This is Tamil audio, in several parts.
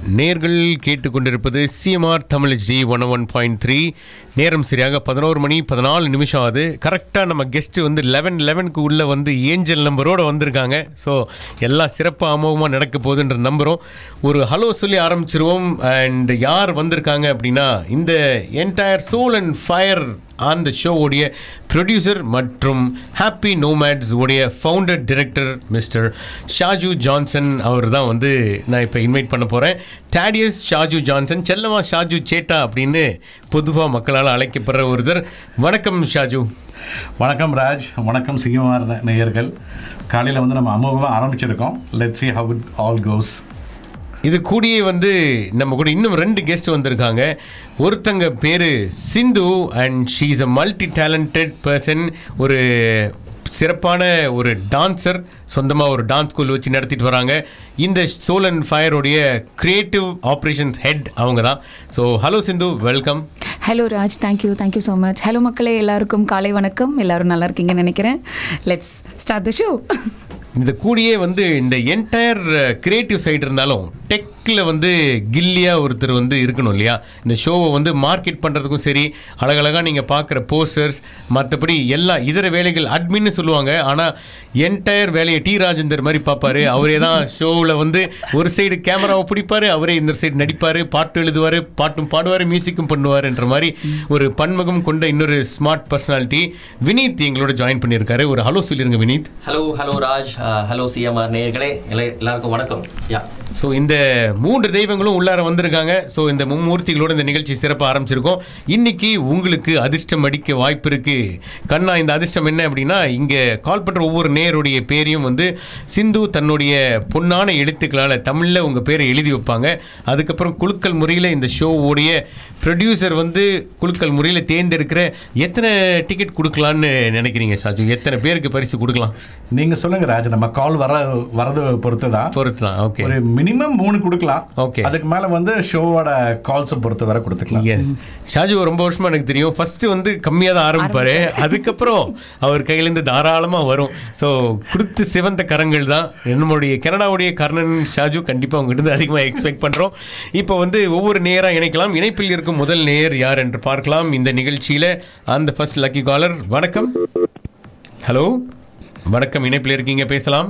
நேர்கள் கேட்டுக்கொண்டிருப்பது சிஎம்ஆர் தமிழ் ஜி ஒன் ஒன் பாயிண்ட் த்ரீ நேரம் சரியாக பதினோரு மணி பதினாலு நிமிஷம் ஆகுது கரெக்டாக நம்ம கெஸ்ட்டு வந்து லெவன் லெவனுக்கு உள்ளே வந்து ஏஞ்சல் நம்பரோடு வந்திருக்காங்க ஸோ எல்லாம் சிறப்பாக அமோகமாக நடக்க போகுதுன்ற நம்புகிறோம் ஒரு ஹலோ சொல்லி ஆரம்பிச்சிருவோம் அண்ட் யார் வந்திருக்காங்க அப்படின்னா இந்த entire Soul and Fire on the ஷோவுடைய ப்ரொடியூசர் மற்றும் ஹாப்பி நோமேட்ஸ் உடைய founder director mister Shaju Johnson அவர் தான் வந்து நான் இப்போ இன்வைட் பண்ண போகிறேன் டேடியஸ் ஷாஜு ஜான்சன் செல்லமா ஷாஜு சேட்டா அப்படின்னு பொதுவாக மக்களால் அழைக்கப்படுற ஒருத்தர் வணக்கம் ஷாஜு வணக்கம் ராஜ் வணக்கம் சிங்கமார் நேயர்கள் காலையில் வந்து நம்ம அமோகமாக ஆரம்பிச்சிருக்கோம் let see how it all goes இது கூடியே வந்து நம்ம கூட இன்னும் ரெண்டு கெஸ்ட் வந்திருக்காங்க ஒருத்தங்க பேர் Sindhu and she is a multi talented person ஒரு சிறப்பான ஒரு டான்சர் சொந்தமாக ஒரு டான்ஸ் ஸ்கூல் வச்சு நடத்திட்டு வராங்க இந்த சோல் அண்ட் ஃபயருடைய கிரியேட்டிவ் ஆப்ரேஷன்ஸ் ஹெட் அவங்க தான் so hello Sindhu welcome hello Raj thank you thank you so much hello மக்களே எல்லாருக்கும் காலை வணக்கம் எல்லாரும் நல்லா இருக்கீங்கன்னு நினைக்கிறேன் லெட்ஸ் ஸ்டார்ட் த ஷோ இந்த கூடியே வந்து இந்த என்டையர் கிரியேட்டிவ் சைடு இருந்தாலும் டெக்கில் வந்து கில்லியாக ஒருத்தர் வந்து இருக்கணும் இல்லையா இந்த ஷோவை வந்து மார்க்கெட் பண்ணுறதுக்கும் சரி அழகழகாக நீங்கள் பார்க்குற போஸ்டர்ஸ் மற்றபடி எல்லா இதர வேலைகள் அட்மின்னு சொல்லுவாங்க ஆனால் என்டையர் வேலையை டி ராஜேந்தர் மாதிரி பார்ப்பாரு அவரே தான் ஷோவில் வந்து ஒரு சைடு கேமராவை பிடிப்பாரு அவரே இந்த சைடு நடிப்பார் பாட்டு எழுதுவார் பாட்டும் பாடுவார் மியூசிக்கும் பண்ணுவாருன்ற மாதிரி ஒரு பன்முகம் கொண்ட இன்னொரு ஸ்மார்ட் பர்சனாலிட்டி வினீத் எங்களோட ஜாயின் பண்ணியிருக்காரு ஒரு ஹலோ சொல்லிருங்க Vineeth hello hello Raj hello CMR நேயர்களே எல்லா- எல்லாருக்கும் வணக்கம் யா ஸோ இந்த மூன்று தெய்வங்களும் உள்ளார வந்திருக்காங்க ஸோ இந்த மும்மூர்த்திகளோட இந்த நிகழ்ச்சி சிறப்பாக ஆரம்பிச்சிருக்கோம் இன்னைக்கு உங்களுக்கு அதிர்ஷ்டம் அடிக்க வாய்ப்பு இருக்கு கண்ணா இந்த அதிர்ஷ்டம் என்ன அப்படின்னா இங்கே கால் பண்ணுற ஒவ்வொரு நேருடைய பேரையும் வந்து சிந்து தன்னுடைய பொன்னான எழுத்துக்களால் தமிழில் உங்கள் பேரை எழுதி வைப்பாங்க அதுக்கப்புறம் குலுக்கல் முறையில் இந்த ஷோவுடைய ப்ரொடியூசர் வந்து குலுக்கல் முறையில் தேர்ந்தெடுக்கிற எத்தனை டிக்கெட் கொடுக்கலான்னு நினைக்கிறீங்க சாஜு எத்தனை பேருக்கு பரிசு கொடுக்கலாம் நீங்கள் சொல்லுங்கள் ராஜ் நம்ம கால் வர வரது பொறுத்து தான் பொறுத்து தான் ஓகே ஒரு மினிமம் மூணு கொடுக்கலாம் Okay. அதுக்கு மேலே வந்து ஷோவோட கால்ஸை பொறுத்து வர கொடுத்துக்கலாம் எஸ் ஷாஜு ரொம்ப வருஷமா எனக்கு தெரியும் ஃபர்ஸ்ட் வந்து கம்மியாக தான் ஆரம்பிப்பாரு அதுக்கப்புறம் அவர் கையிலேருந்து தாராளமாக வரும் ஸோ கொடுத்து சிவந்த கரங்கள் தான் நம்மளுடைய கனடாவுடைய கர்ணன் ஷாஜு கண்டிப்பாக உங்ககிட்ட அதிகமாக எக்ஸ்பெக்ட் பண்ணுறோம் இப்போ வந்து ஒவ்வொரு நேராக இணைக்கலாம் இணைப்பில் இருக்கும் முதல் நேர் யார் என்று பார்க்கலாம் இந்த நிகழ்ச்சியில் அந்த ஃபர்ஸ்ட் லக்கி காலர் வணக்கம் ஹலோ வணக்கம் இணைப்பில் இருக்கீங்க பேசலாம்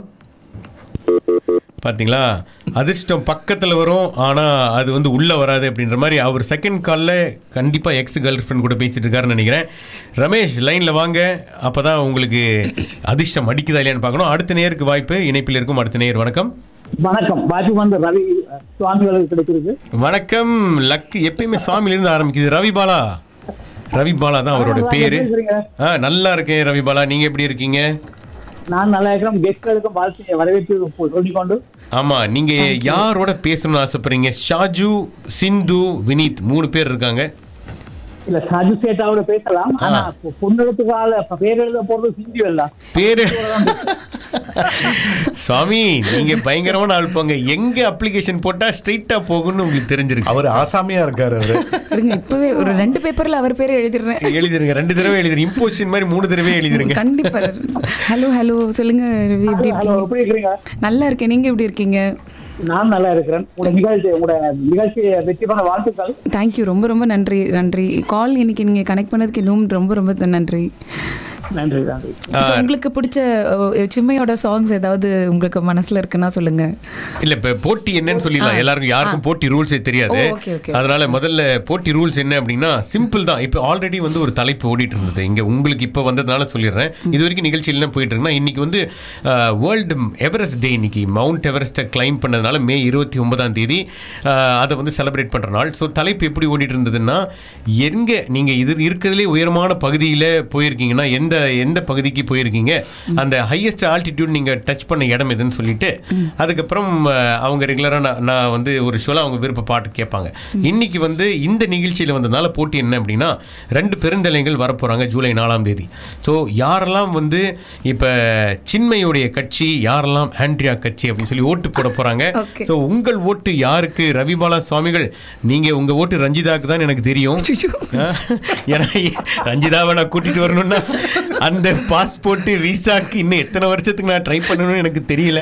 பாத்தீங்களா அதிர்ஷ்டம் பக்கத்தில் வரும் ஆனால் அது வந்து உள்ளே வராது அப்படின்ற மாதிரி அவர் செகண்ட் காலில் கண்டிப்பாக எக்ஸ் கேர்ள் ஃப்ரெண்ட் கூட பேசிட்டு இருக்காருன்னு நினைக்கிறேன் ரமேஷ் லைனில் வாங்க அப்போ தான் உங்களுக்கு அதிர்ஷ்டம் அடிக்குதா இல்லையான்னு பார்க்கணும் அடுத்த நேருக்கு வாய்ப்பு இணைப்பில் இருக்கும் அடுத்த நேர் வணக்கம் வணக்கம் பாஜி வந்து ரவி அஹ், சுவாமிகளுக்கு கிடைச்சிருக்கு வணக்கம் லக்கு எப்பயுமே சுவாமியிலிருந்து ஆரம்பிக்குது ரவி பாலா ரவி பாலா தான் அவரோட ஆ, பேர் எப்படி இருக்கீங்க? ஆ நல்லா இருக்கேன் ரவி பாலா நீங்கள் எப்படி இருக்கீங்க நான் நல்லா இருக்கிறேன் கெஸ்ட்களுக்கும் வாழ்த்து வரவேற்று கொ- சொல்லிக்கொண்டு ஆமா நீங்க யாரோட பேசணும்னு ஆசைப்படுறீங்க ஷாஜு சிந்து வினீத் மூணு பேர் இருக்காங்க இல்ல சஜு சேட்டாவோட பேசலாம் ஆனா பொண்ணெழுத்துக்கால பேர் எழுத போறது சிந்தி எல்லாம் பேரு சுவாமி நீங்க பயங்கரமான ஆள் போங்க எங்க அப்ளிகேஷன் போட்டா ஸ்ட்ரைட்டா போகும்னு உங்களுக்கு தெரிஞ்சிருக்கு அவர் ஆசாமியாக இருக்கார் அவர் இருங்க இப்பவே ஒரு ரெண்டு பேப்பர்ல அவர் பேரை எழுதிடுறேன் எழுதிருங்க ரெண்டு தடவை எழுதிருங்க இம்போசிஷன் மாதிரி மூணு தடவை எழுதிருங்க கண்டிப்பா ஹலோ ஹலோ சொல்லுங்க ரவி எப்படி ஹலோ இருக்கீங்க எப்படி இருக்கிறீங்க நல்லா இருக்கேன் நீங்க எப்படி இருக்கீங்க நான் நல்லா இருக்கிறேன் உங்களோட நிகழ்ச்சி உங்களோட நிகழ்ச்சியை வெற்றி பண்ண வாழ்த்துக்கள் தேங்க்யூ ரொம்ப ரொம்ப நன்றி நன்றி கால் இன்னைக்கு நீங்க கனெக்ட் பண்ணதுக்கு இன்னும் ரொம்ப ரொம்ப நன்றி நன்றி நன்றி So, உங்களுக்கு பிடிச்ச அஹ், சிம்மையோட சாங்ஸ் ஏதாவது உங்களுக்கு மனசுல இருக்குன்னா சொல்லுங்க இல்ல இப்ப போட்டி என்னன்னு சொல்லிடலாம் எல்லாருக்கும் யாருக்கும் போட்டி ரூல்ஸே தெரியாது ஓ, okay, okay. அதனால முதல்ல போட்டி ரூல்ஸ் என்ன அப்படின்னா சிம்பிள் தான் இப்போ ஆல்ரெடி வந்து ஒரு தலைப்பு ஓடிட்டு இருந்தது இங்க உங்களுக்கு இப்போ வந்ததுனால சொல்லிடுறேன் இது வரைக்கும் நிகழ்ச்சியில் என்ன போயிட்டு இருக்குன்னா இன்னைக்கு வந்து வேர்ல்டு எவரெஸ்ட் டே இன்னைக்கு மவுண்ட் எவரெஸ்ட்டை கிளைம் பண்ணதுனால மே இருபத்தி ஒன்பதாம் தேதி அஹ், அதை வந்து செலிப்ரேட் பண்ற நாள் ஸோ தலைப்பு எப்படி ஓடிட்டு இருந்ததுன்னா எங்க நீங்க இது இருக்கிறதுலே உயரமான பகுதியில் போயிருக்கீங்கன்னா எந்த எந்த பகுதிக்கு போயிருக்கீங்க அந்த ஹையஸ்ட் ஆல்டிடியூட் நீங்க டச் பண்ண இடம் எதுன்னு சொல்லிட்டு அதுக்கப்புறம் அஹ், அவங்க ரெகுலராக நான் நான் வந்து ஒரு ஷோல அவங்க விருப்ப பாட்டு கேட்பாங்க இன்னைக்கு வந்து இந்த நிகழ்ச்சியில் வந்ததுனால போட்டி என்ன அப்படின்னா ரெண்டு பெருந்தலைகள் வரப்போறாங்க ஜூலை நாலாம் தேதி ஸோ யாரெல்லாம் வந்து இப்போ சின்மையுடைய கட்சி யாரெல்லாம் ஆண்ட்ரியா கட்சி அப்படின்னு சொல்லி ஓட்டு போட போறாங்க Okay. ஸோ உங்கள் ஓட்டு யாருக்கு ரவிபாலா சுவாமிகள் நீங்க உங்க ஓட்டு ரஞ்சிதாக்கு தான் எனக்கு தெரியும் ஆ, ஏன்னா ரஞ்சிதாவை நான் கூட்டிட்டு வரணும்னா அந்த பாஸ்போர்ட் விசாக்கு இன்னும் எத்தனை வருஷத்துக்கு நான் ட்ரை பண்ணணும்னு எனக்கு தெரியல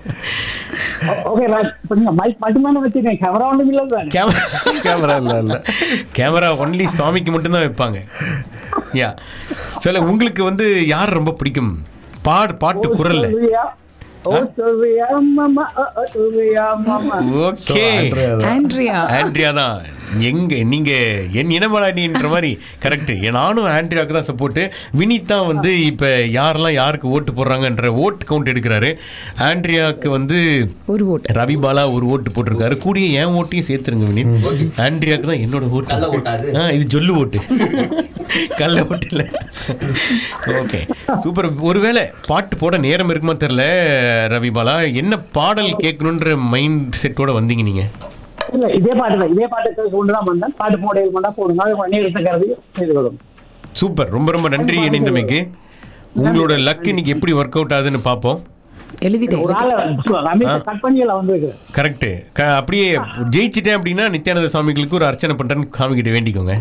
ஓகே ராஜ் இப்ப நீங்க மைக் மட்டும்தானே வச்சிருக்கேன் கேமரா ஒன்றும் இல்லை தானே கேமரா கேமரா இல்லை இல்லை கேமரா ஒன்லி சாமிக்கு மட்டும்தான் வைப்பாங்க யா சொல்ல உங்களுக்கு வந்து யார் ரொம்ப பிடிக்கும் பாடு பாட்டு குரல்ல சொல்றியா? ஓ சொல்றியா மாமா ஓ, ஓ, சொல்றியா மாமா ஓகே Andrea தான். ஆண்ட்ரியா ஆண்ட்ரியா தான் எங்க நீங்க என் இனமலாடின்ற மாதிரி கரெக்ட் நானும் ஆண்ட்ரியாவுக்கு தான் சப்போர்ட் வினித் தான் வந்து இப்ப யாரெல்லாம் யாருக்கு ஓட்டு போடுறாங்கன்ற ஓட்டு கவுண்ட் எடுக்கிறாரு ஆண்ட்ரியாவுக்கு வந்து ஒரு ஓட்டு ரவி பாலா ஒரு ஓட்டு போட்டிருக்காரு கூடிய என் ஓட்டையும் சேர்த்துருங்க வினித் ஆண்ட்ரியாவுக்கு தான் என்னோட கள்ள ஓட்டு ஓட்டா அது? ஆ இது ஜொல்லு ஓட்டு கள்ள ஓட்டு இல்லை ஓகே சூப்பர் ஒருவேளை பாட்டு போட நேரம் இருக்குமா தெரியல ரவி பாலா என்ன பாடல் கேட்கணுன்ற மைண்ட் செட்டோட வந்தீங்க நீங்க இல்ல இதே பாட்டு தான் இதே பாட்டு கொண்டு தான் வந்தேன் பாட்டு போட கொண்டா போடுங்க அது நேரத்தை கருதி செய்து கொள்ளும் சூப்பர் ரொம்ப ரொம்ப நன்றி இணைந்தமைக்கு உங்களோட லக் இன்னைக்கு எப்படி ஒர்க் அவுட் ஆகுதுன்னு பார்ப்போம் ஒரு எழுதிட்டேன் ஆளை ரமேஷ் கட் பண்ணி எல்லாம் வந்துருக்குறேன் கரெக்டு க அப்படியே ஜெயிச்சிட்டேன் அப்படின்னா நித்யானந்த சுவாமிகளுக்கு ஒரு அர்ச்சனை பண்ணுறேன்னு சாமிக்கிட்ட வேண்டிக்கோங்க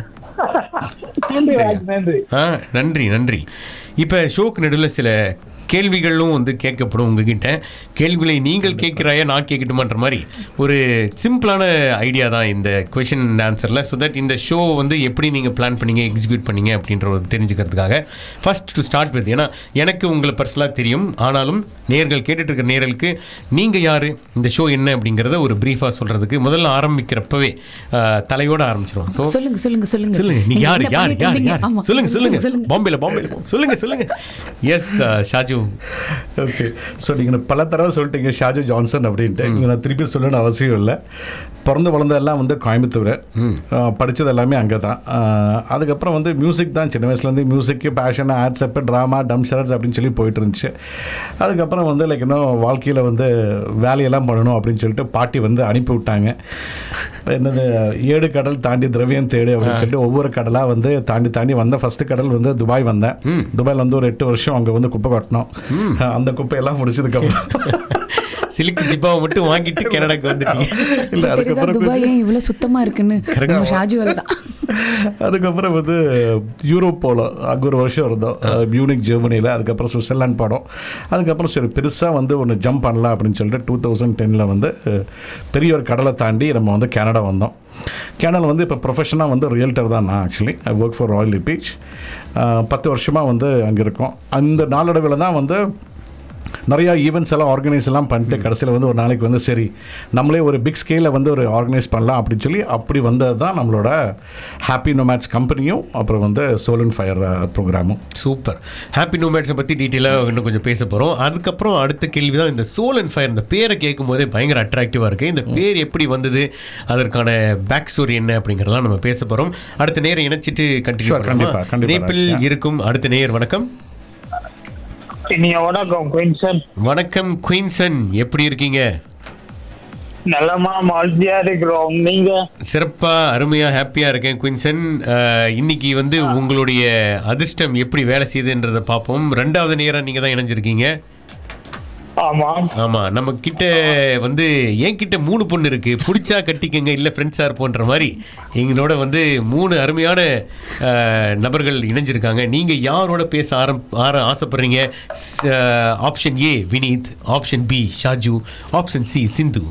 நன்றி ராஜ் நன்றி ஆ நன்றி நன்றி இப்போ ஷோக்கு நடுவில் சில கேள்விகளும் வந்து கேட்கப்படும் உங்ககிட்ட கேள்விகளை நீங்கள் கேட்குறாயா நான் கேட்கட்டுமான்ற மாதிரி ஒரு சிம்பிளான ஐடியா தான் இந்த கொஷின் அண்ட் ஆன்சரில் ஸோ தட் இந்த ஷோ வந்து எப்படி நீங்கள் பிளான் பண்ணீங்க எக்ஸிக்யூட் பண்ணீங்க அப்படின்ற ஒரு தெரிஞ்சுக்கிறதுக்காக ஃபர்ஸ்ட் டு ஸ்டார்ட் வித் ஏன்னா எனக்கு உங்களை பர்சனலாக தெரியும் ஆனாலும் நேர்கள் கேட்டுட்டு இருக்கிற நேர்களுக்கு நீங்கள் யார் இந்த ஷோ என்ன அப்படிங்கிறத ஒரு ப்ரீஃபாக சொல்கிறதுக்கு முதல்ல ஆரம்பிக்கிறப்பவே ஆ, தலையோட ஆரம்பிச்சிடும் ஸோ சொல்லுங்க சொல்லுங்க சொல்லுங்க சொல்லுங்க நீங்க யாரு என்ன யாரு பண்ணிட்டு யாரு இருந்தீங்க? யாரு ஆமா. சொல்லுங்க சொல்லுங்க சொல்லுங்க பாம்பேல பாம்பேல போ- சொல்லுங்க சொல்லுங்க எஸ் ஷாஜு ஓகே ஸோ நீங்கள் பல தடவை சொல்லிட்டீங்க ஷாஜு ஜான்சன் அப்படின்ட்டு இங்கே நான் திருப்பி சொல்லணும்னு அவசியம் இல்லை பிறந்து வளர்ந்ததெல்லாம் வந்து கோயம்புத்தூர் ஆஹ் படிச்சது எல்லாமே அங்கே தான் ஆஹ் அதுக்கப்புறம் வந்து மியூசிக் தான் சின்ன வயசுலேருந்து மியூசிக்கு பேஷன் ஆட்ஸ் அப்பு ட்ராமா டம் ஷரட்ஸ் அப்படின்னு சொல்லி போயிட்டு இருந்துச்சு அதுக்கப்புறம் வந்து லைக் இன்னும் வாழ்க்கையில் வந்து வேலையெல்லாம் பண்ணணும் அப்படின்னு சொல்லிட்டு பாட்டி வந்து அனுப்பி விட்டாங்க என்னது ஏழு கடல் தாண்டி திரவியம் தேடு அப்படின்னு சொல்லிட்டு ஒவ்வொரு கடலாக வந்து தாண்டி தாண்டி வந்த ஃபர்ஸ்ட் கடல் வந்து துபாய் வந்தேன் துபாயில் வந்து ஒரு எட்டு வருஷம் அங்கே வந்து குப்பை கொட்டணும் அந்த குப்பையெல்லாம் முடிச்சதுக்கப்புறம் சிலுக்கு ஜிப்பாவை மட்டும் வாங்கிட்டு கனடாக்கு வந்துட்டீங்க இல்லை தெரியுதா அதுக்கப்புறம் துபாய் ஏன் இவ்வளவு சுத்தமா இருக்குன்னு நம்ம ஷாஜுவல் தான் அதுக்கப்புறம் வந்து யூரோப் போகலாம் அங்கே ஒரு வருஷம் இருந்தோம் மியூனிக் ஜெர்மனியில் அதுக்கப்புறம் சுவிட்சர்லாந்து படம் அதுக்கப்புறம் சரி பெருசாக வந்து ஒன்று ஜம்ப் பண்ணலாம் அப்படின்னு சொல்லிட்டு டூ தௌசண்ட் டெனில் வந்து அஹ், பெரிய ஒரு கடலை தாண்டி நம்ம வந்து கனடா வந்தோம் கனடா வந்து இப்போ ப்ரொஃபஷனாக வந்து ரியல்டர் தான் நான் actually I work for Royal LePage பத்து வருஷமாக வந்து அங்கே இருக்கோம் அந்த நாளடைவில் தான் வந்து நிறையா ஈவெண்ட்ஸ் எல்லாம் ஆர்கனைஸ் எல்லாம் பண்ணிட்டு கடைசியில் வந்து ஒரு நாளைக்கு வந்து சரி நம்மளே ஒரு பிக் ஸ்கேலில் வந்து ஒரு ஆர்கனைஸ் பண்ணலாம் அப்படின்னு சொல்லி அப்படி வந்தது தான் நம்மளோட ஹாப்பி நோமேட்ஸ் கம்பெனியும் அப்புறம் வந்து சோல் அண்ட் ஃபயர் ப்ரோக்ராமும் சூப்பர் ஹாப்பி நோமேட்ஸை பற்றி டீட்டெயிலாக இன்னும் கொஞ்சம் பேச போகிறோம் அதுக்கப்புறம் அடுத்த கேள்வி தான் இந்த சோல் அண்ட் ஃபயர் இந்த பேரை கேட்கும் போதே பயங்கர அட்ராக்டிவாக இருக்குது இந்த பேர் எப்படி வந்தது அதற்கான பேக் ஸ்டோரி என்ன அப்படிங்கிறதெல்லாம் நம்ம பேச போகிறோம் அடுத்த நேரம் இணைச்சிட்டு கண்டினியூ Sure, கண்டிப்பா, கண்டிப்பா, இணைப்பில் ராஜ். Yeah. இருக்கும் அடுத்த நேயர் வணக்கம் இனிய வணக்கம் குயின்சன் வணக்கம் குயின்சன் எப்படி இருக்கீங்க நல்லமா மகிழ்ச்சியா இருக்கிறோம் நீங்க சிறப்பா அருமையா ஹாப்பியா இருக்கேன் குயின்சன் அஹ், இன்னைக்கு வந்து உங்களுடைய அதிர்ஷ்டம் எப்படி வேலை செய்யுதுன்றதை பார்ப்போம் ரெண்டாவது நேரம் நீங்க தான் இணைஞ்சிருக்கீங்க ஆமா ஆமா நம்ம கிட்ட வந்து என் கிட்ட மூணு பொண்ணு இருக்கு பிடிச்சா கட்டிக்கங்க இல்ல ஃப்ரெண்ட்ஸா இருப்போன்ற மாதிரி எங்களோட வந்து மூணு அருமையான அஹ், நபர்கள் இணைஞ்சிருக்காங்க நீங்க யாரோட பேச ஆரம் ஆர ஆசைப்படுறீங்க option A Vineeth option B Shaju option C Sindhu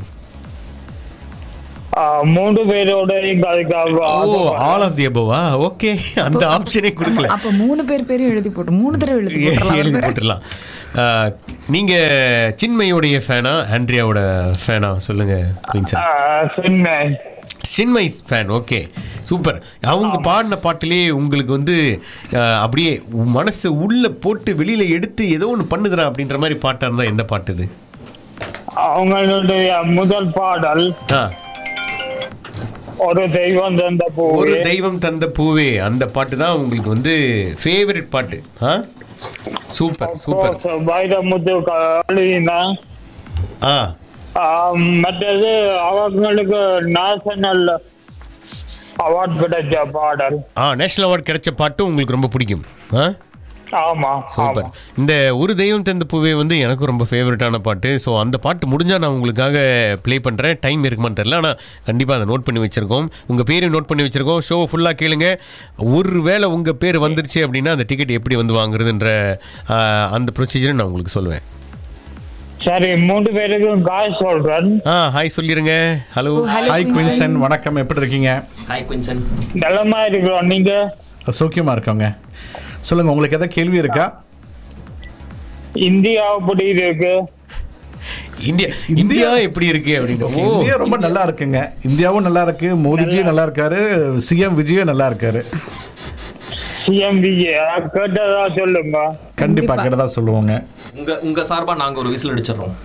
ஆ, மூன்று பேரோட ஓ ஆல் ஆஃப் தி அபோவா ஓகே அந்த ஆப்ஷனே கொடுக்கல அப்ப மூணு பேர் பேரும் எழுதி போட்டு மூணு தடவை எழுதி போட்டுறலாம் எழுதி ஒரு பேரை. போட்டுடலாம் அஹ், நீங்க சின்மையோடைய ஃபேனா ஆண்ட்ரியாவோட ஃபேனா சொல்லுங்க குயின்சன் சொன்னேன் சின்மை ஃபேன் ஓகே சூப்பர் அவங்க பாடின பாட்டிலே உங்களுக்கு வந்து அஹ், அப்படியே உன் மனசை உள்ள போட்டு வெளியில எடுத்து ஏதோ ஒன்று பண்ணுதுடா அப்படின்ற மாதிரி பாட்டா இருந்தா எந்த பாட்டு இது அவங்களுடைய முதல் பாடல் ஆ ஒரு தெய்வம் தந்த ஒரு பூவே தெய்வம் தந்த பூவே அந்த பாட்டு தான் உங்களுக்கு வந்து ஃபேவரட் பாட்டு ஆ சூப்பர் சூப்பர் வைரமுத்து காளினா ஆ மற்றது அவங்களுக்கு நேஷனல் அவார்ட் கிடைச்ச பாடல் ஆ நேஷனல் அவார்ட் கிடைச்ச பாட்டும் உங்களுக்கு ரொம்ப பிடிக்கும் ஆ ஆமா சூப்பர் ஆமா இந்த ஒரு தெய்வம் தந்த பூவே வந்து எனக்கும் ரொம்ப ஃபேவரட்டான பாட்டு ஸோ அந்த பாட்டு முடிஞ்சா நான் உங்களுக்காக ப்ளே பண்ணுறேன் டைம் இருக்குமான்னு தெரியல ஆனால் கண்டிப்பாக அதை நோட் பண்ணி வச்சிருக்கோம் உங்கள் பேரையும் நோட் பண்ணி வச்சிருக்கோம் ஷோ ஃபுல்லாக கேளுங்க ஒரு வேளை உங்கள் பேர் வந்துருச்சு அப்படின்னா அந்த டிக்கெட் எப்படி வந்து வாங்குறதுன்ற ஆஹ், அந்த ப்ரொசீஜரை நான் உங்களுக்கு சொல்லுவேன் சரி மூன்று பேருக்கும் காய் சொல்றேன் ஆ ஹாய் சொல்லிடுங்க ஹலோ ஹலோ ஹாய் குயின்சன் வணக்கம் எப்படி இருக்கீங்க ஹாய் குயின்சன் நலமா இருக்கிறோம் நீங்க சௌக்கியமா இருக்கோங்க சொல்லுங்க உங்களுக்கு ஏதாவது கேள்வி இருக்கா இந்தியா எப்படி இருக்கு இந்தியா இந்தியா எப்படி இருக்கு அப்படின்னு ஓ இந்தியா ரொம்ப நல்லா இருக்குங்க இந்தியாவும் நல்லா இருக்கு மோடிஜியும் நல்லா இருக்காரு சிஎம் விஜயும் நல்லா இருக்காரு சிஎம் விஜய் கேட்டதா சொல்லுங்க கண்டிப்பா கேட்டதா சொல்லுவோங்க உங்க உங்க சார்பா நாங்க ஒரு விசில் அடிச்சிடுறோம்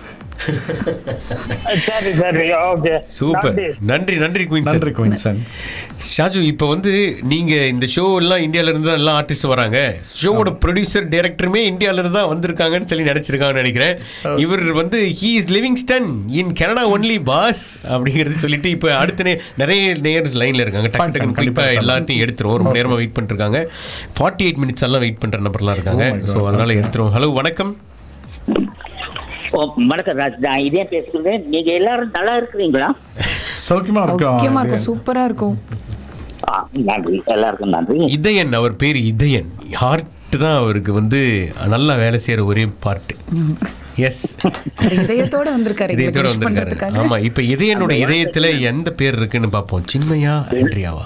சரி சரி ஓகே சூப்பர் நன்றி நன்றி குயின்சன் நன்றி குயின்சன் ஷாஜு இப்போ வந்து நீங்க இந்த ஷோ எல்லாம் இந்தியால இருந்து தான் எல்லாம் ஆர்டிஸ்ட் வராங்க ஷோவோட ப்ரொடியூசர் டைரக்டருமே இந்தியால இருந்து தான் வந்திருக்காங்கன்னு சொல்லி நினைச்சிருக்காங்கன்னு நினைக்கிறேன் இவர் வந்து ஹீ இஸ் லிவிங் ஸ்டன் இன் கனடா ஒன்லி பாஸ் அப்படிங்கிறது சொல்லிட்டு இப்போ அடுத்த நே நிறைய நேயர்ஸ் லைன்ல இருக்காங்க டக்கு Fine, டக்குன்னு fine, குறிப்பா கண்டிப்பா. எல்லாத்தையும் எடுத்துரும் ரொம்ப நேரமா வெயிட் பண்ணிட்டு இருக்காங்க ஃபார்ட்டி எயிட் மினிட்ஸ் எல்லாம் வெயிட் பண்ற நபர்லாம் இருக்காங்க Oh my God. ஸோ அதனால எடுத்துரும் ஹலோ வணக்கம் ஓ, வணக்கம் ராஜ் நான் இதே பேசுகிறேன் நீங்க எல்லாரும் நல்லா இருக்கிறீங்களா சௌக்கியமா சௌக்கியமா இருக்கும் இருக்கோம் சூப்பரா இருக்கும் ஆ, நன்றி எல்லாருக்கும் நன்றி இதயன் அவர் பேர் இதயன் ஹார்ட் தான் அவருக்கு வந்து நல்லா வேலை செய்யற ஒரே பார்ட் எஸ் அவர் இதயத்தோட வந்திருக்காரு எங்களுக்கு இதயத்தோட wish வந்திருக்காரு பண்றதுக்காக ஆமா இப்ப இதயனோட இதயத்துல எந்த பேர் இருக்குன்னு பார்ப்போம் சின்மயா ஆண்ட்ரியாவா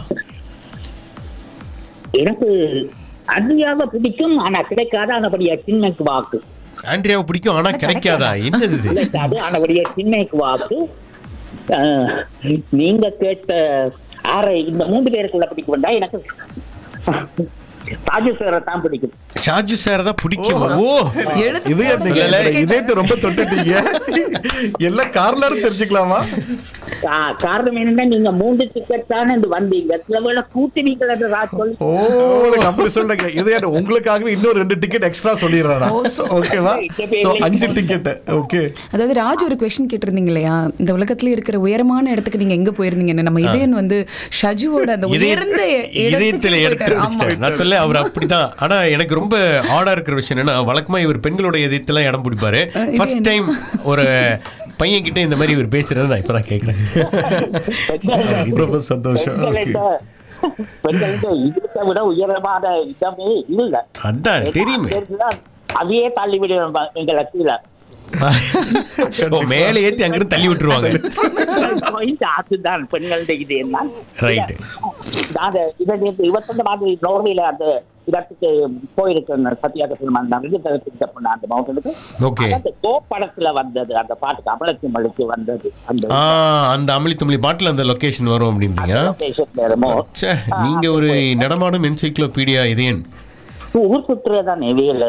எனக்கு அந்தியாவை பிடிக்கும் ஆனா கிடைக்காத ஆனபடியா சின்னைக்கு வாக்கு ஆண்ட்ரியாவை பிடிக்கும் ஆனா கிடைக்காதா என்னது இது கிடைக்காது ஆனபடியா சின்னைக்கு வாக்கு ஆ, நீங்க கேட்ட ஆரை இந்த மூன்று பேருக்குள்ள பிடிக்க வேண்டாம் எனக்கு ராஜேஸ்வரை தான் பிடிக்கும் ஷாஜு சார் தான் பிடிக்கும் ஓ எழுத்து இது போட்டு நீங்க கேட்டேன். இதயத்தை ரொம்ப தொட்டுட்டீங்க எல்லாம் கார்லர் தெரிஞ்சுக்கலாமா ஆ, காரணம் என்னன்னா நீங்க மூன்று டிக்கெட் தானே இந்த வந்தீங்க சில வேளை கூட்டினீங்கள் என்று ராஜ் சொல்லி ஓ எனக்கு அப்படி சொல்லுங்க இதய உங்களுக்காகவே இன்னும் ரெண்டு டிக்கெட் எக்ஸ்ட்ரா சொல்லிடுறேன் ஓகேவா சோ அஞ்சு டிக்கெட் ஓகே அதாவது ராஜ் ஒரு கொஸ்டின் கேட்டிருந்தீங்க இல்லையா இந்த உலகத்துல இருக்கிற உயரமான இடத்துக்கு நீங்க எங்க போயிருந்தீங்கன்னு நம்ம இதயன் வந்து ஷஜுவோட அந்த இதய- உயர்ந்த இதயத்துல இடத்துக்கு எடுத்து போயிட்டாரு. ஆமா. பிடிச்சிட்டாரு. நான் சொல்ல அவர் அப்படிதான் ஆனா எனக்கு ரொம்ப ஆடா இருக்கிற விஷயம் என்னன்னா வழக்கமா இவர் பெண்களோட இதயத்தெல்லாம் இடம் பிடிப்பாரு இது ஃபர்ஸ்ட் என்ன? டைம் ஒரு பையன் கிட்ட இந்த மாதிரி இவர் பேசுறது நான் இப்பதான் கேட்கறேன் ரொம்ப சந்தோஷம் ஓகே பெண்கள்கிட்ட பெண்கள்கிட்ட இதுக்கு விட உயரமான இடமே இல்லை அதான் தெரியுமே அதையே தள்ளி விடுவோம் எங்களை கீழே ஓ, மேலே ஏத்தி அங்கிருந்து தள்ளி விட்டுருவாங்க Point அதுதான் பெண்களுடைய இது என்ன Right. நான் இதை நேற்று இருபத்தொண்டு மாதிரி நோர்வேல அந்த இடத்துக்கு போயிருக்கேன் சத்யாகத்தில் அந்த அந்த மவுண்டனுக்கு Okay. அந்த கோ படத்துல வந்தது அந்த பாட்டுக்கு அமலத்தி மலைக்கு வந்தது அந்த ஆ அந்த அமளி துமளி பாட்டில் அந்த லொகேஷன் வரும் அப்படின்றீங்க location நேரமோ ச்சே, நீங்க ஒரு நடமாடும் என்சைக்ளோபீடியா இதயன் ஊர் சுற்றுறதானே வேலை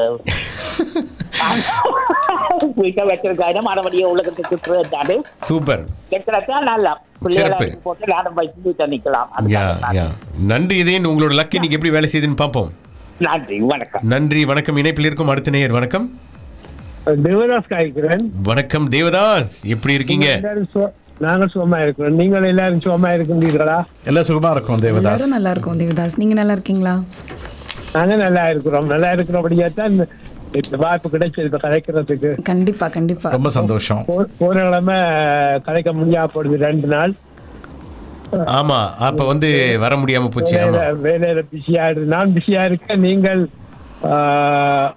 வீட்டை வச்சிருக்காரு மறுபடியும் உலகத்துக்கு சுற்றுறதானே சூப்பர் கெட்டுறதா நல்லா பிள்ளைகளை சிறப்பு. போட்டு நானும் வச்சு வீட்டை நிக்கலாம் யா அதுக்காக யா நன்றி இதயன் உங்களோட லக் இன்னைக்கு எப்படி வேலை செய்யுதுன்னு பார்ப்போம் நன்றி வணக்கம் நன்றி வணக்கம் இணைப்பில் இருக்கும் அடுத்த நேயர் வணக்கம் தேவதாஸ் காய்க்கிறேன் வணக்கம் தேவதாஸ் எப்படி இருக்கீங்க எல்லாரும் சு- நாங்க சுகமா இருக்கிறோம் நீங்கள் எல்லாரும் சுகமா இருக்கின்றீர்களா எல்லாம் சுகமா இருக்கும் தேவதாஸ் எல்லாரும் நல்லா இருக்கும் தேவதாஸ் நீங்க நல்லா இருக்கீங்களா நாங்க நல்லா இருக்கிறோம் நல்லா இருக்கிறபடியா தான் இந்த- இந்த வாய்ப்பு கிடைச்சது இப்ப கலைக்கிறதுக்கு கண்டிப்பா கண்டிப்பா ரொம்ப சந்தோஷம் போ- போன கிழமை கலைக்க முடியாம போடுது ரெண்டு நாள் ஆமா அப்ப வந்து வர முடியாம போச்சு ஆமா வேலையில வேலையில பிஸியா இருக்கு நான் பிஸியா இருக்கேன் நீங்கள் ஆஹ்,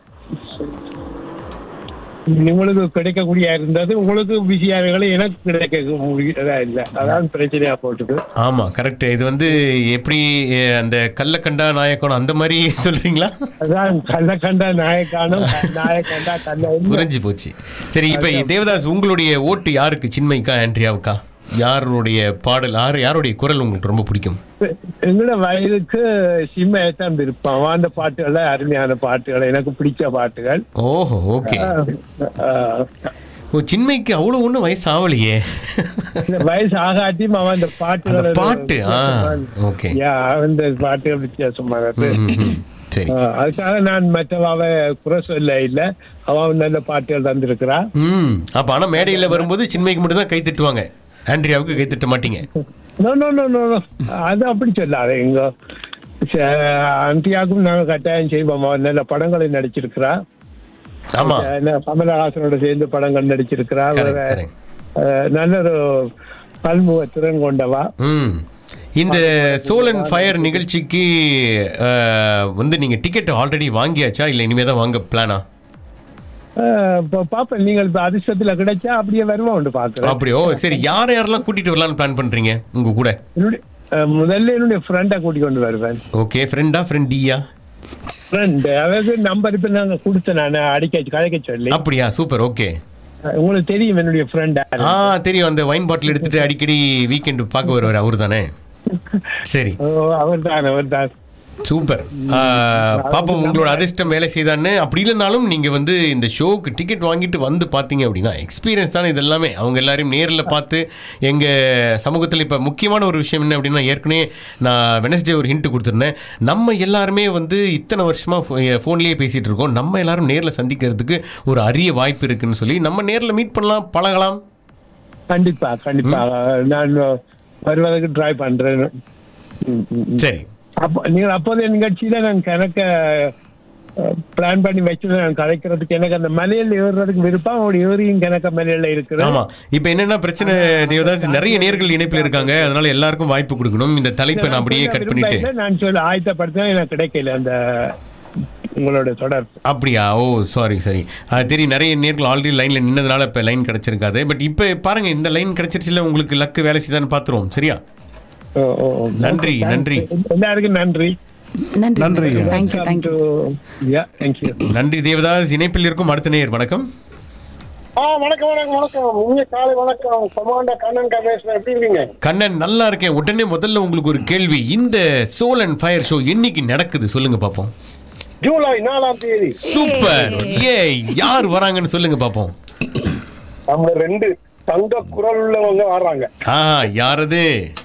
உங்களுக்கு கிடைக்கக்கூடிய இருந்தது உங்களுக்கு பிஸியா இருக்கல எனக்கு கிடைக்க முடியதா இல்லை அதான் பிரச்சனையா போட்டுது ஆமா கரெக்ட் இது வந்து எப்படி அஹ், அந்த கள்ளக்கண்டா நாயக்கனம் அந்த மாதிரி சொல்றீங்களா அதான் கண்ண கண்டா நாயக்கானும் நாயக்கண்டா கண்ண புரிஞ்சு போச்சு சரி இப்ப தேவதாஸ் உங்களுடைய ஓட்டு யாருக்கு சின்மைக்கா ஆண்ட்ரியாவுக்கா யாருடைய பாடல் யார் யாருடைய குரல் உங்களுக்கு ரொம்ப பிடிக்கும் எங்களோட வயதுக்கு சிம்மையத்தான் விருப்பம் அந்த பாட்டுகள் அருமையான பாட்டுகள் எனக்கு பிடிச்ச பாட்டுகள் ஓஹோ ஓகே ஆஹ், ஓ சின்மைக்கு அவ்வளவு ஒன்றும் வயசு ஆகலையே இந்த வயசு ஆகாட்டியும் அவன் அந்த பாட்டுகள் அந்த பாட்டு, ஆ, okay. யா, அந்த பாட்டுகள் வித்தியாசமானது ம், ம், ம். சரி ஆஹ், அதுக்காக நான் மற்றவாவை குறை சொல்ல இல்ல அவன் நல்ல பாட்டுகள் தந்திருக்கிறா ம் அப்ப ஆனா மேடையில வரும்போது சின்மைக்கு மட்டும் தான் கை தட்டுவாங்க ஆண்ட்ரியாவுக்கு கை தட்ட மாட்டீங்க நோ நோ நோ நோ அது அப்படி சொல்லாத எங்க அந்தியாவுக்கும் நாங்க கட்டாயம் செய்வோம் அவ நல்ல படங்களை நடிச்சிருக்கிறா ஆமா என்ன கமலஹாசனோட சேர்ந்து படங்கள் நடிச்சிருக்கிறா Correct, வேற, correct. அஹ், நல்ல ஒரு பன்முக திறன் கொண்டவா ம் இந்த சோல் அண்ட் ஃபயர் நிகழ்ச்சிக்கு அஹ், வந்து நீங்க டிக்கெட் ஆல்ரெடி வாங்கியாச்சா இல்லை இனிமே தான் வாங்க பிளானா அஹ், இப்ப பாப்பேன் நீங்கள் இப்ப அதிர்ஷ்டத்துல கிடைச்சா அப்படியே வருவோம் உண்டு பாக்குறேன் அப்படியோ சரி யார் யாரெல்லாம் கூட்டிட்டு வரலாம்னு பிளான் பண்றீங்க உங்க கூட என்னுடைய அஹ், முதல்ல என்னுடைய ஃப்ரெண்டை கூட்டி கொண்டு வருவேன் ஓகே ஃப்ரெண்டா ஃப்ரெண்டியா ஃப்ரெண்ட் அதாவது நம்பர் இப்ப நாங்க கொடுத்தேன் நான் அடிக்க கதைக்க சொல்லி அப்படியா சூப்பர் ஓகே அஹ், உங்களுக்கு தெரியும் என்னுடைய ஃப்ரெண்ட் ஆ தெரியும் அந்த வைன் பாட்டில் எடுத்துட்டு அடிக்கடி வீக்கெண்ட் பார்க்க வருவார் அவர் தானே சரி அவர் தான் அவர் தான் சூப்பர் ஆ, பாப்போம் உங்களோட அதிர்ஷ்டம் வேலை செய்தான்னு அப்படி இல்லைனாலும் நீங்கள் வந்து இந்த ஷோவுக்கு டிக்கெட் வாங்கிட்டு வந்து பார்த்தீங்க அப்படின்னா எக்ஸ்பீரியன்ஸ் தானே இது எல்லாமே அவங்க எல்லாரையும் நேரில் பார்த்து எங்கள் சமூகத்தில் இப்போ முக்கியமான ஒரு விஷயம் என்ன அப்படின்னா ஏற்கனவே நான் வெனஸ்டே ஒரு ஹிண்ட் கொடுத்துருந்தேன் நம்ம எல்லாருமே வந்து இத்தனை வருஷமாக ஃபோன்லேயே பேசிகிட்டு இருக்கோம் நம்ம எல்லாரும் நேரில் சந்திக்கிறதுக்கு ஒரு அரிய வாய்ப்பு இருக்குன்னு சொல்லி நம்ம நேரில் மீட் பண்ணலாம் பழகலாம் கண்டிப்பா கண்டிப்பா நான் வருவதற்கு ட்ரை பண்றேன் ம், ம், ம். சரி அப்போ நீங்கள் அப்போதைய நிகழ்ச்சியில நான் கணக்க பிளான் பண்ணி வச்சு நான் கலைக்கிறதுக்கு எனக்கு அந்த மலையில ஏறுறதுக்கு விருப்பம் அவங்களோட ஏரியும் கணக்க மலையில இருக்குது ஆமா இப்போ என்னன்னா பிரச்சனை தேவதாஸ் நிறைய நேர்கள் இணைப்பில் இருக்காங்க அதனால எல்லாருக்கும் வாய்ப்பு கொடுக்கணும் இந்த தலைப்பை நான் அப்படியே கட் பண்ணிட்டு விருப்பம் நான் சொல்ல ஆயத்தப்படுத்தினா எனக்கு கிடைக்கல அந்த உங்களோட தொடர் அப்படியா ஓ சாரி சாரி அது தெரியும் நிறைய நேர்கள் ஆல்ரெடி லைனில் நின்னதுனால இப்போ லைன் கிடைச்சிருக்காது பட் இப்போ பாருங்க இந்த லைன் கிடைச்சிருச்சுல உங்களுக்கு லக்கு வேலை செய்தான்னு பார்த்துருவோம் சரியா ஓ, ஓ, ஓ. நன்றி, நன்றி. எல்லாருக்கும் நன்றி நன்றி நன்றி. தேங்க்யூ தேங்க்யூ யா தேங்க்யூ நன்றி தேவதாஸ் இணைப்பில் இருக்கும் அடுத்த நேயர் வணக்கம் ஆ வணக்கம் வணக்கம் வணக்கம் இங்க காலை வணக்கம் கமாண்டா கண்ணன் கணேசன் எப்படி இருக்கீங்க கண்ணன் நல்லா இருக்கேன் உடனே முதல்ல உங்களுக்கு ஒரு கேள்வி இந்த சோல் அண்ட் ஃபயர் ஷோ என்னைக்கு நடக்குது சொல்லுங்க பார்ப்போம் ஜூலை நாலாம் தேதி சூப்பர் ஏ யார் வராங்கன்னு சொல்லுங்க பார்ப்போம் நம்ம ரெண்டு தங்க குரல் உள்ளவங்க வர்றாங்க ஆ யாரது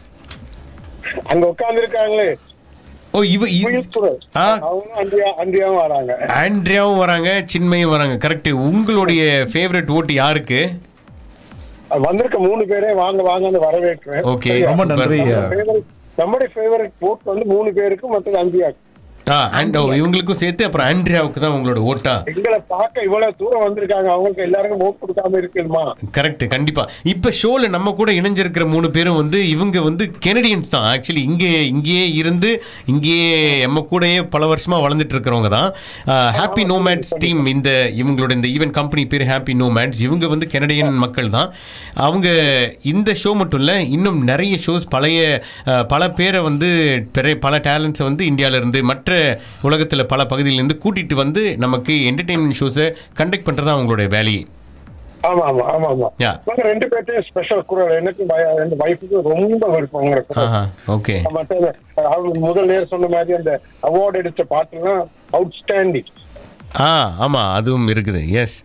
அங்க உட்கார்ந்து இருக்காங்களே ஓ இவ இ- குயில் குரல் ஆ அவங்களும் அன்றியா அன்றியாவும் வராங்க ஆண்ட்ரியாவும் வராங்க சின்மையும் வராங்க கரெக்ட் உங்களுடைய ஃபேவரட் ஓட்டு யாருக்கு வந்திருக்க மூணு பேரே வாங்க வாங்கன்னு வரவேற்கிறேன் ஓகே ரொம்ப நன்றி Favorite- நம்முடைய ஃபேவரட் போட் வந்து மூணு பேருக்கு மற்றது அந்தியாக்கு ஆ அண்ட் இவங்களுக்கும் சேர்த்து அப்புறம் ஆண்ட்ரியாவுக்கு தான் உங்களோட ஓட்டா எங்களை பார்க்க இவ்வளவு தூரம் வந்திருக்காங்க அவங்களுக்கு எல்லாருக்கும் ஓட் கொடுக்காம இருக்குமா கரெக்ட் கண்டிப்பா இப்ப ஷோல நம்ம கூட இணைஞ்சிருக்கிற மூணு பேரும் வந்து இவங்க வந்து கெனடியன்ஸ் தான் ஆக்சுவலி இங்கே இங்கேயே இருந்து இங்கேயே நம்ம கூடயே பல வருஷமா வளர்ந்துட்டு இருக்கிறவங்க தான் ஹாப்பி நோமேட்ஸ் டீம் இந்த இவங்களோட இந்த ஈவென்ட் கம்பெனி பேர் ஹாப்பி நோமேட்ஸ் இவங்க வந்து கெனடியன் மக்கள் தான் அவங்க இந்த ஷோ மட்டும் இல்லை இன்னும் நிறைய ஷோஸ் பழைய அஹ், பல பேரை வந்து பெரிய பல டேலண்ட்ஸை வந்து இந்தியால இருந்து மற்ற உலகத்தில் பல பகுதியிலேருந்து கூட்டிட்டு வந்து நமக்கு என்டர்டெயின்மெண்ட் ஷோஸை கண்டக்ட் பண்ணுறது அவங்களுடைய வேலையே ஆமா ஆமா ஆமா ஆமா Yeah. நாங்க ரெண்டு பேர்ட்டையும் ஸ்பெஷல் குரல் எனக்கு ரெண்டு வைஃபுக்கு ரொம்ப விருப்பம் உங்களுக்கு ஆஹா ஓகே மற்ற அவங்க முதல் நேர் சொன்ன மாதிரி அந்த அவார்டு எடுத்த பாட்டுலாம் அவுட்ஸ்டாண்டிங் ஆ ஆமா அதுவும் இருக்குது எஸ்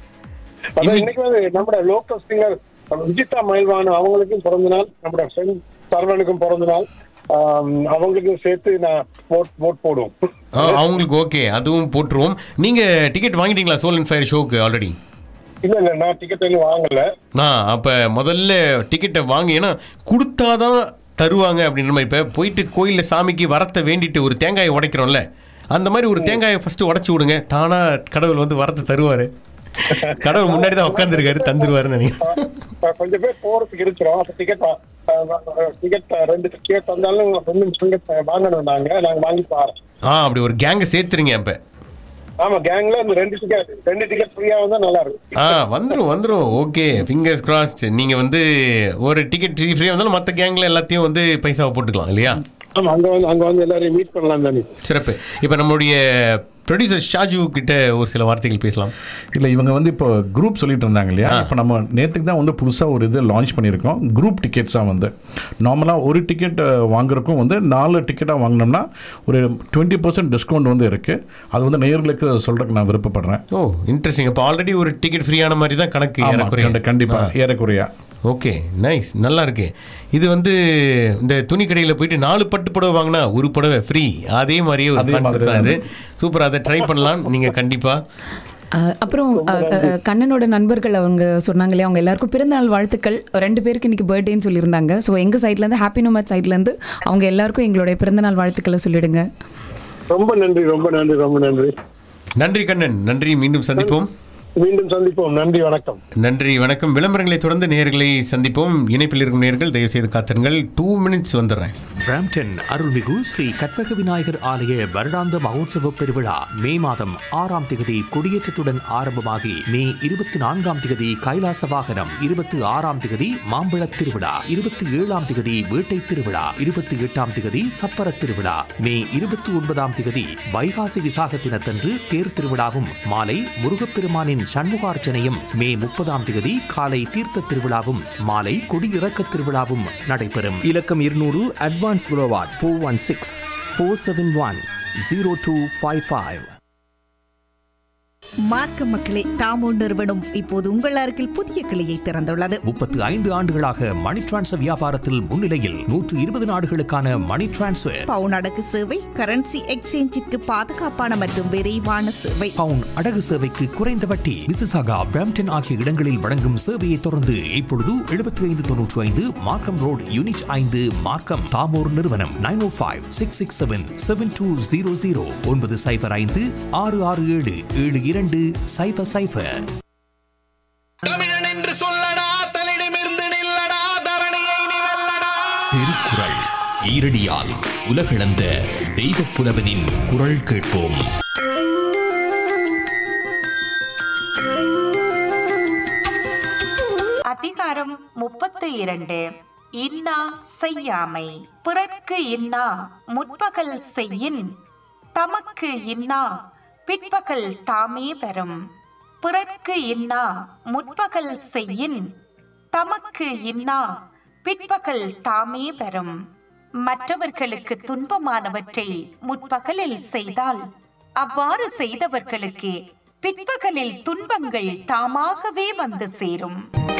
அதான் இன்னைக்கு வந்து நம்ம லோக்கல் சிங்கர் விஜிதா மயில்வான் அவங்களுக்கும் பிறந்த நாள் நம்மளோட ஃப்ரெண்ட் சரவணுக்கும் பிறந்த நாள் ஆம், அவங்களுக்கும் சேர்த்து நான் ஓட் ஓட் போடுவோம் அவங்களுக்கு ஓகே அதுவும் போட்டுருவோம் நீங்க டிக்கெட் வாங்கிட்டீங்களா சோல் அண்ட் ஃபயர் ஷோக்கு ஆல்ரெடி இல்ல இல்ல நான் டிக்கெட் எல்லாம் வாங்கல ஆ அப்போ முதல்ல டிக்கெட்டை வாங்க ஏன்னா கொடுத்தாதான் தருவாங்க அப்படின்ற மாதிரி இப்போ போயிட்டு கோயிலில் சாமிக்கு வரத்தை வேண்டிட்டு ஒரு தேங்காயை உடைக்கிறோம்ல அந்த மாதிரி ஒரு தேங்காயை ஃபர்ஸ்ட் உடைச்சு விடுங்க தானா கடவுள் வந்து வரத்தை தருவாரு கடவுள் முன்னாடி தான் உட்காந்துருக்காரு தந்துருவாருன்னு நினைக்கிறேன் அஹ் கொஞ்சம் பேர் போறதுக்கு இருக்கிறோம் அப்ப டிக்கெட் டிக்கெட் ரெண்டு டிக்கெட் வந்தாலும் ரெண்டு டிக்கெட் வாங்கணும் நாங்க நாங்க வாங்கி பாரு ஆ அப்படி ஒரு கேங்கை சேர்த்துருங்க அப்போ ஆமா கேங்ல இந்த ரெண்டு டிக்கெட் ரெண்டு டிக்கெட் ஃப்ரீயா வந்தா நல்லா இருக்கும் ஆ வந்துரும் வந்துரும் ஓகே ஃபிங்கர்ஸ் கிராஸ்ட் நீங்க வந்து ஒரு டிக்கெட் ஃப்ரீ வந்தாலும் மற்ற கேங்ல எல்லாத்தையும் வந்து பைசாவை போட்டுக்கலாம் இல்லையா ஆமா அங்க வந்து அங்க வந்து எல்லாரையும் மீட் பண்ணலாம் தானே சிறப்பு இப்போ நம்மளுடைய ப்ரொடியூசர் ஷாஜு கிட்ட ஒரு சில வார்த்தைகள் பேசலாம் இல்லை இவங்க வந்து இப்போ குரூப் சொல்லிட்டு இருந்தாங்க இல்லையா இப்போ நம்ம நேற்றுக்கு தான் வந்து புதுசாக ஒரு இது லான்ச் பண்ணியிருக்கோம் குரூப் டிக்கெட்ஸாக வந்து நார்மலாக ஒரு டிக்கெட் வாங்குறதுக்கும் வந்து நாலு டிக்கெட்டாக வாங்கினோம்னா ஒரு டுவெண்ட்டி பர்சன்ட் டிஸ்கவுண்ட் வந்து இருக்குது அது வந்து நேயர்களுக்கு சொல்கிறதுக்கு நான் விருப்பப்படுறேன் ஓ இன்ட்ரெஸ்டிங் இப்போ ஆல்ரெடி ஒரு டிக்கெட் ஃப்ரீயான மாதிரி தான் கணக்கு ஆமாம் ஏறக்குறைய. கண்டிப்பாக ஏறக்குறையா ஓகே நைஸ் நல்லா இருக்கு இது வந்து இந்த துணி கடையில் போயிட்டு நாலு பட்டு புடவை வாங்கினா ஒரு புடவை ஃப்ரீ அதே மாதிரியே ஒரு அதே கான்செப்ட் மாதிரி தான் இது சூப்பர் அதை ட்ரை பண்ணலாம் நீங்க கண்டிப்பா அஹ், அப்புறம் அஹ், அஹ், கண்ணனோட நண்பர்கள் அவங்க சொன்னாங்களே அவங்க எல்லாருக்கும் பிறந்தநாள் வாழ்த்துக்கள் ரெண்டு பேருக்கு இன்னைக்கு பர்த்டேன்னு சொல்லியிருந்தாங்க ஸோ எங்கள் சைட்லேருந்து ஹாப்பி நோமேட் சைட்லேருந்து அவங்க எல்லாருக்கும் எங்களுடைய பிறந்தநாள் வாழ்த்துக்களை சொல்லிடுங்க ரொம்ப நன்றி ரொம்ப நன்றி ரொம்ப நன்றி நன்றி கண்ணன் நன்றி மீண்டும் சந்திப்போம் மீண்டும் சந்திப்போம் நன்றி வணக்கம் நன்றி வணக்கம் விளம்பரங்களை தொடர்ந்து நேர்களை சந்திப்போம் இணைப்பில் இருக்கும் நேர்கள் தயவு செய்து காத்திருங்கள் டூ மினிட்ஸ் வந்துடுறேன் பிராம்டன் அருள்மிகு ஸ்ரீ கற்பக விநாயகர் ஆலய வருடாந்த மகோத்சவ பெருவிழா மே மாதம் ஆறாம் திகதி கொடியேற்றத்துடன் ஆரம்பமாகி மே இருபத்தி நான்காம் திகதி கைலாச வாகனம் இருபத்தி ஆறாம் திகதி மாம்பழத் திருவிழா இருபத்தி ஏழாம் திகதி வேட்டை திருவிழா இருபத்தி எட்டாம் திகதி சப்பர திருவிழா மே இருபத்தி ஒன்பதாம் திகதி வைகாசி விசாக தினத்தன்று தேர் திருவிழாவும் மாலை முருகப்பெருமானின் சண்முகார்ச்சனையும் மே முப்பதாம் திகதி காலை தீர்த்த திருவிழாவும் மாலை கொடியிறக்க திருவிழாவும் நடைபெறும் இலக்கம் இருநூறு அட்வான்ஸ் புரோவாட் four one six four seven one zero two five five Markham மக்களே தாமோ நிறுவனம் இப்போது உங்கள் அருகில் புதிய கிளையை திறந்துள்ளது முப்பத்து ஐந்து ஆண்டுகளாக மணி டிரான்ஸ்ஃபர் வியாபாரத்தில் முன்னிலையில் நூற்று இருபது நாடுகளுக்கான மணி டிரான்ஸ்ஃபர் பவுன் அடகு சேவை கரன்சி எக்ஸ்சேஞ்சிற்கு பாதுகாப்பான மற்றும் விரைவான சேவை பவுன் அடகு சேவைக்கு குறைந்த வட்டி மிசிசாகா பிராம்டன் ஆகிய இடங்களில் வழங்கும் சேவையை தொடர்ந்து இப்பொழுது எழுபத்தி ஐந்து தொன்னூற்றி ஐந்து மார்க்கம் ரோடு யூனிட் ஐந்து மார்க்கம் தாமோர் நிறுவனம் nine oh five six six seven seven two zero zero ஒன்பது சைஃபர் ஐந்து ஆறு ஆறு ஏழு ஏழு இரண்டு சைஃபர் சைஃபர் தமிழன் என்று சொல்லடா தலிடமிருந்து நில்லடா தரணியை நீ வெல்லடா திருக்குறள் ஈரடியால் உலகளந்த தெய்வப் புலவனின் குரல் கேட்போம் அதிகாரம் முப்பத்து இரண்டு இன்னா செய்யாமை பிறர்க்கு இன்னா முற்பகல் செய்யின் தமக்கு இன்னா பிற்பகல் தாமே பெறும் பிறர்க்கு இன்னா முற்பகல் செய்யின் தமக்கு இன்னா பிற்பகல் தாமே பெறும் மற்றவர்களுக்கு துன்பமானவற்றை முற்பகலில் செய்தால் அவ்வாறு செய்தவர்களுக்கு பிற்பகலில் துன்பங்கள் தாமாகவே வந்து சேரும்